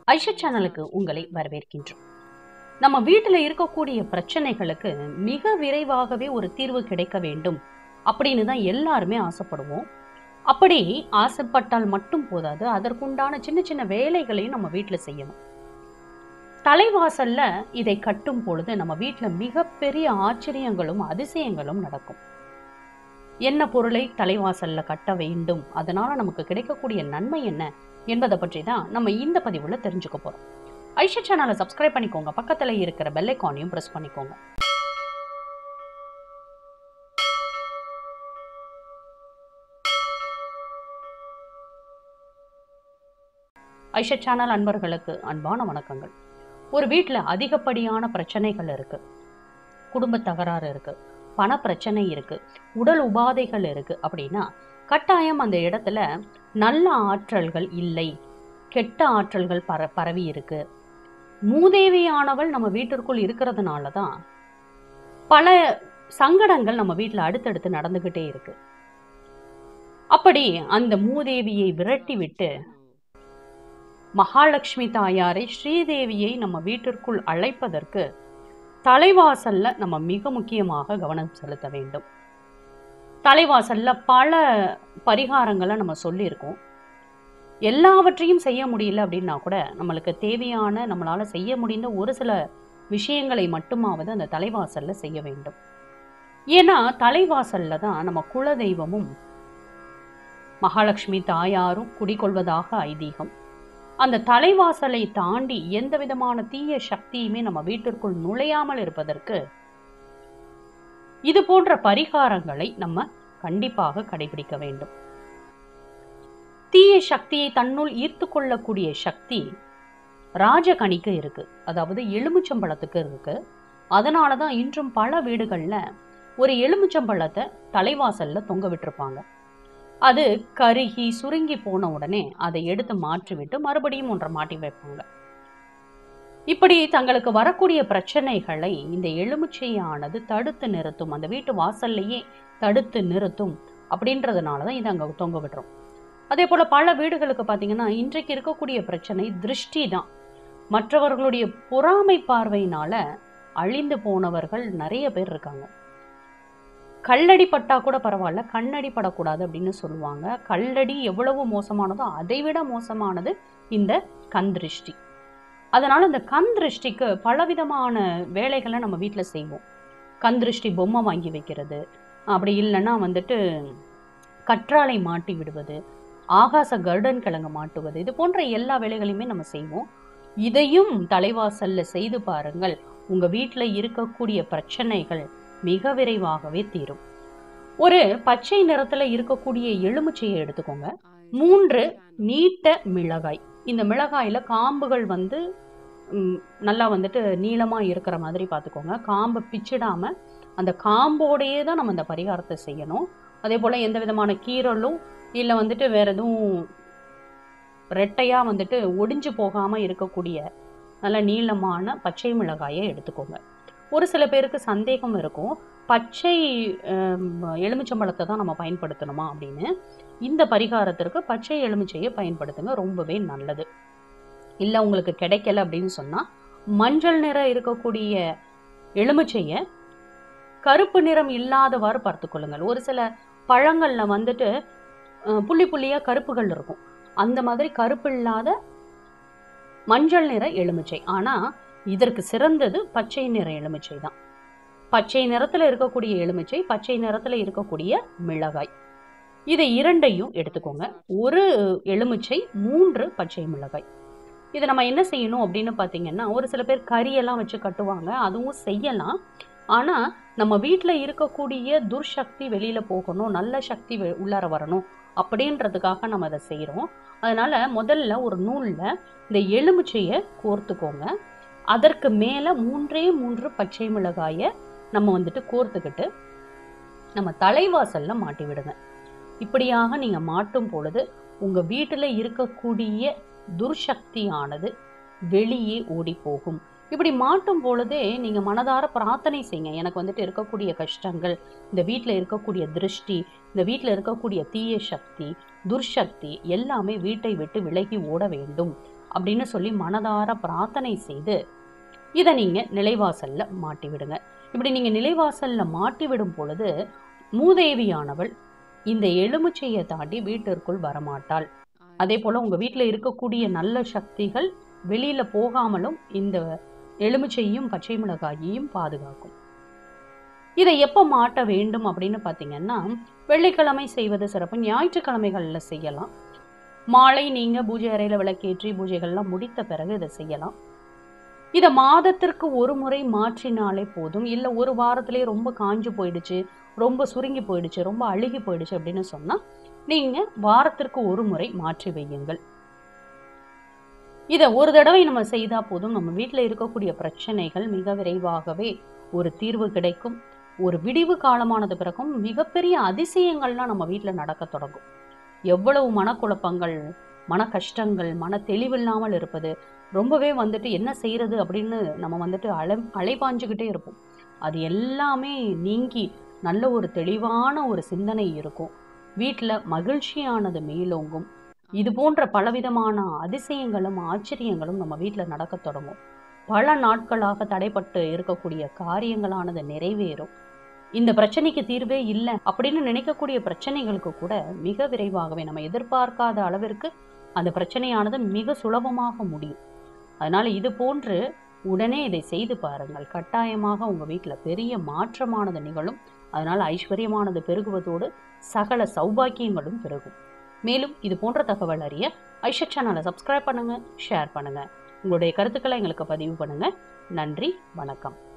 ஐஷா சேனலுக்கு உங்களை வரவேற்கின்றோம் நம்ம வீட்டில் இருக்கக்கூடிய பிரச்சனைகளுக்கு மிக விரைவாகவே ஒரு தீர்வு கிடைக்க வேண்டும் அப்படின்னு தான் எல்லாருமே ஆசைப்படுவோம் அப்படி ஆசைப்பட்டால் மட்டும் போதாது அதற்குண்டான சின்ன சின்ன வேலைகளையும் நம்ம வீட்டில் செய்யணும் தலைவாசல்ல இதை கட்டும் பொழுது நம்ம வீட்டில் மிகப்பெரிய ஆச்சரியங்களும் அதிசயங்களும் நடக்கும் என்ன பொருளை தலைவாசல்ல கட்ட வேண்டும் அதனால நமக்கு கிடைக்கக்கூடிய நன்மை என்ன என்பதை பற்றி தான் நம்ம இந்த பதிவுல தெரிஞ்சுக்க போறோம் ஐஷா சேனலை சப்ஸ்கிரைப் பண்ணிக்கோங்க பக்கத்துல இருக்கிற பெல் ஐக்கானையும் பிரஸ் பண்ணிக்கோங்க ஐஷா சேனல் அன்பர்களுக்கு அன்பான வணக்கங்கள் ஒரு வீட்டில் அதிகப்படியான பிரச்சனைகள் இருக்கு குடும்ப தகராறு இருக்கு பண பிரச்சனை இருக்கு உடல் உபாதைகள் இருக்கு அப்படின்னா கட்டாயம் அந்த இடத்துல நல்ல ஆற்றல்கள் இல்லை கெட்ட ஆற்றல்கள் பர பரவி இருக்கு மூதேவியானவள் நம்ம வீட்டிற்குள் இருக்கிறதுனால தான் பல சங்கடங்கள் நம்ம வீட்டில் அடுத்தடுத்து நடந்துகிட்டே இருக்கு அப்படி அந்த மூதேவியை விரட்டி விட்டு மகாலட்சுமி தாயாரை ஸ்ரீதேவியை நம்ம வீட்டிற்குள் அழைப்பதற்கு தலைவாசல்ல நம்ம மிக முக்கியமாக கவனம் செலுத்த வேண்டும் தலைவாசல்ல பல பரிகாரங்களை நம்ம சொல்லியிருக்கோம் எல்லாவற்றையும் செய்ய முடியல அப்படின்னா கூட நம்மளுக்கு தேவையான நம்மளால செய்ய முடிந்த ஒரு சில விஷயங்களை மட்டுமாவது அந்த தலைவாசல்ல செய்ய வேண்டும் ஏன்னா தலைவாசல்ல தான் நம்ம குலதெய்வமும் மகாலட்சுமி தாயாரும் குடிகொள்வதாக ஐதீகம் அந்த தலைவாசலை தாண்டி எந்த விதமான தீய சக்தியுமே நம்ம வீட்டிற்குள் நுழையாமல் இருப்பதற்கு இது போன்ற பரிகாரங்களை நம்ம கண்டிப்பாக கடைபிடிக்க வேண்டும் தீய சக்தியை தன்னுள் ஈர்த்து கொள்ளக்கூடிய சக்தி ராஜகணிக்கு இருக்கு அதாவது எலுமிச்சம்பழத்துக்கு இருக்கு அதனால தான் இன்றும் பல வீடுகள்ல ஒரு எலுமிச்சம்பழத்தை தலைவாசல்ல தொங்க விட்டிருப்பாங்க அது கருகி சுருங்கி போன உடனே அதை எடுத்து மாற்றிவிட்டு மறுபடியும் ஒன்றை மாட்டி வைப்பாங்க இப்படி தங்களுக்கு வரக்கூடிய பிரச்சனைகளை இந்த எலுமிச்சையானது தடுத்து நிறுத்தும் அந்த வீட்டு வாசல்லையே தடுத்து நிறுத்தும் அப்படின்றதுனால தான் இதை அங்கே தொங்க விடுறோம் அதே போல பல வீடுகளுக்கு பார்த்தீங்கன்னா இன்றைக்கு இருக்கக்கூடிய பிரச்சனை திருஷ்டி தான் மற்றவர்களுடைய பொறாமை பார்வையினால அழிந்து போனவர்கள் நிறைய பேர் இருக்காங்க கல்லடி பட்டா கூட பரவாயில்ல கண்ணடி படக்கூடாது அப்படின்னு சொல்லுவாங்க கல்லடி எவ்வளவு மோசமானதோ அதை விட மோசமானது இந்த கண் திருஷ்டி அதனால இந்த கண் திருஷ்டிக்கு பலவிதமான வேலைகளை நம்ம வீட்டில் செய்வோம் கண் திருஷ்டி பொம்மை வாங்கி வைக்கிறது அப்படி இல்லைன்னா வந்துட்டு கற்றாழை மாட்டி விடுவது ஆகாச கருடன் கிழங்கு மாட்டுவது இது போன்ற எல்லா வேலைகளையுமே நம்ம செய்வோம் இதையும் தலைவாசல்ல செய்து பாருங்கள் உங்க வீட்டில் இருக்கக்கூடிய பிரச்சனைகள் மிக விரைவாகவே தீரும் ஒரு பச்சை நிறத்துல இருக்கக்கூடிய எலுமிச்சையை எடுத்துக்கோங்க மூன்று நீட்ட மிளகாய் இந்த மிளகாயில காம்புகள் வந்து ம், நல்லா வந்துட்டு நீளமா இருக்கிற மாதிரி பார்த்துக்கோங்க காம்பை பிச்சிடாம அந்த காம்போடையே தான் நம்ம இந்த பரிகாரத்தை செய்யணும் அதே போல எந்த விதமான கீரலும் இல்லை வந்துட்டு வேற எதுவும் ரெட்டையா வந்துட்டு ஒடிஞ்சு போகாம இருக்கக்கூடிய நல்ல நீளமான பச்சை மிளகாயை எடுத்துக்கோங்க ஒரு சில பேருக்கு சந்தேகம் இருக்கும் பச்சை ஹம், எலுமிச்சம்பழத்தை தான் நம்ம பயன்படுத்தணுமா அப்படின்னு இந்த பரிகாரத்திற்கு பச்சை எலுமிச்சையை பயன்படுத்துங்க ரொம்பவே நல்லது இல்லை உங்களுக்கு கிடைக்கல அப்படின்னு சொன்னால் மஞ்சள் நிறம் இருக்கக்கூடிய எலுமிச்சையை கருப்பு நிறம் இல்லாதவாறு பார்த்துக்கொள்ளுங்கள் ஒரு சில பழங்களில் வந்துட்டு அஹ், புள்ளி புள்ளியாக கருப்புகள் இருக்கும் அந்த மாதிரி கருப்பு இல்லாத மஞ்சள் நிற எலுமிச்சை ஆனால் இதற்கு சிறந்தது பச்சை நிற எலுமிச்சை தான் பச்சை நிறத்துல இருக்கக்கூடிய எலுமிச்சை பச்சை நிறத்துல இருக்கக்கூடிய மிளகாய் இதை இரண்டையும் எடுத்துக்கோங்க ஒரு எலுமிச்சை மூன்று பச்சை மிளகாய் இதை நம்ம என்ன செய்யணும் அப்படின்னு பார்த்தீங்கன்னா ஒரு சில பேர் கறியெல்லாம் வச்சு கட்டுவாங்க அதுவும் செய்யலாம் ஆனால் நம்ம வீட்டில் இருக்கக்கூடிய துர்சக்தி வெளியில் போகணும் நல்ல சக்தி வெ- உள்ளார வரணும் அப்படின்றதுக்காக நம்ம அதை செய்கிறோம் அதனால முதல்ல ஒரு நூலில் இந்த எலுமிச்சையை கோர்த்துக்கோங்க அதற்கு மேலே மூன்றே மூன்று பச்சை மிளகாயை நம்ம வந்துட்டு கோர்த்துக்கிட்டு நம்ம தலைவாசல்ல மாட்டி விடுங்க இப்படியாக நீங்க மாட்டும் பொழுது உங்க வீட்டுல இருக்கக்கூடிய துர்சக்தியானது வெளியே ஓடி போகும் இப்படி மாட்டும் பொழுதே நீங்க மனதார பிரார்த்தனை செய்யுங்க எனக்கு வந்துட்டு இருக்கக்கூடிய கஷ்டங்கள் இந்த வீட்டில் இருக்கக்கூடிய திருஷ்டி இந்த வீட்டில் இருக்கக்கூடிய தீய சக்தி துர்சக்தி எல்லாமே வீட்டை விட்டு விலகி ஓட வேண்டும் அப்படின்னு சொல்லி மனதார பிரார்த்தனை செய்து இதை நீங்க நிலைவாசல்ல மாட்டி விடுங்க இப்படி நீங்க நிலைவாசல்ல மாட்டி விடும் பொழுது மூதேவியானவள் இந்த எலுமிச்சையை தாண்டி வீட்டிற்குள் வரமாட்டாள் அதே போல உங்க வீட்டில் இருக்கக்கூடிய நல்ல சக்திகள் வெளியில போகாமலும் இந்த எலுமிச்சையும் பச்சை மிளகாயையும் பாதுகாக்கும் இதை எப்போ மாட்ட வேண்டும் அப்படின்னு பார்த்தீங்கன்னா வெள்ளிக்கிழமை செய்வது சிறப்பு ஞாயிற்றுக்கிழமைகளில் செய்யலாம் மாலை நீங்க பூஜை அறையில விளக்கேற்றி பூஜைகள்லாம் முடித்த பிறகு இதை செய்யலாம் இதை மாதத்திற்கு ஒரு முறை மாற்றினாலே போதும் இல்லை ஒரு வாரத்திலே ரொம்ப காஞ்சு போயிடுச்சு ரொம்ப சுருங்கி போயிடுச்சு ரொம்ப அழுகி போயிடுச்சு அப்படின்னு சொன்னா நீங்க வாரத்திற்கு ஒரு முறை மாற்றி வையுங்கள் இதை ஒரு தடவை நம்ம செய்தா போதும் நம்ம வீட்டில் இருக்கக்கூடிய பிரச்சனைகள் மிக விரைவாகவே ஒரு தீர்வு கிடைக்கும் ஒரு விடிவு காலமானது பிறகும் மிகப்பெரிய அதிசயங்கள்லாம் நம்ம வீட்டில் நடக்க தொடங்கும் எவ்வளவு மனக்குழப்பங்கள் மன கஷ்டங்கள் மன தெளிவில்லாமல் இருப்பது ரொம்பவே வந்துட்டு என்ன செய்யறது அப்படின்னு நம்ம வந்துட்டு அலை அலைபாஞ்சுக்கிட்டே இருப்போம் அது எல்லாமே நீங்கி நல்ல ஒரு தெளிவான ஒரு சிந்தனை இருக்கும் வீட்டில் மகிழ்ச்சியானது மேலோங்கும் இது போன்ற பலவிதமான அதிசயங்களும் ஆச்சரியங்களும் நம்ம வீட்டில் நடக்க தொடங்கும் பல நாட்களாக தடைப்பட்டு இருக்கக்கூடிய காரியங்களானது நிறைவேறும் இந்த பிரச்சனைக்கு தீர்வே இல்லை அப்படின்னு நினைக்கக்கூடிய பிரச்சனைகளுக்கு கூட மிக விரைவாகவே நம்ம எதிர்பார்க்காத அளவிற்கு அந்த பிரச்சனையானது மிக சுலபமாக முடியும் அதனால இது போன்று உடனே இதை செய்து பாருங்கள் கட்டாயமாக உங்க வீட்டில் பெரிய மாற்றமானது நிகழும் அதனால ஐஸ்வர்யமானது பெருகுவதோடு சகல சௌபாக்கியங்களும் பெருகும் மேலும் இது போன்ற தகவல் அறிய ஐஷா சேனலை சப்ஸ்கிரைப் பண்ணுங்க ஷேர் பண்ணுங்க உங்களுடைய கருத்துக்களை எங்களுக்கு பதிவு பண்ணுங்க நன்றி வணக்கம்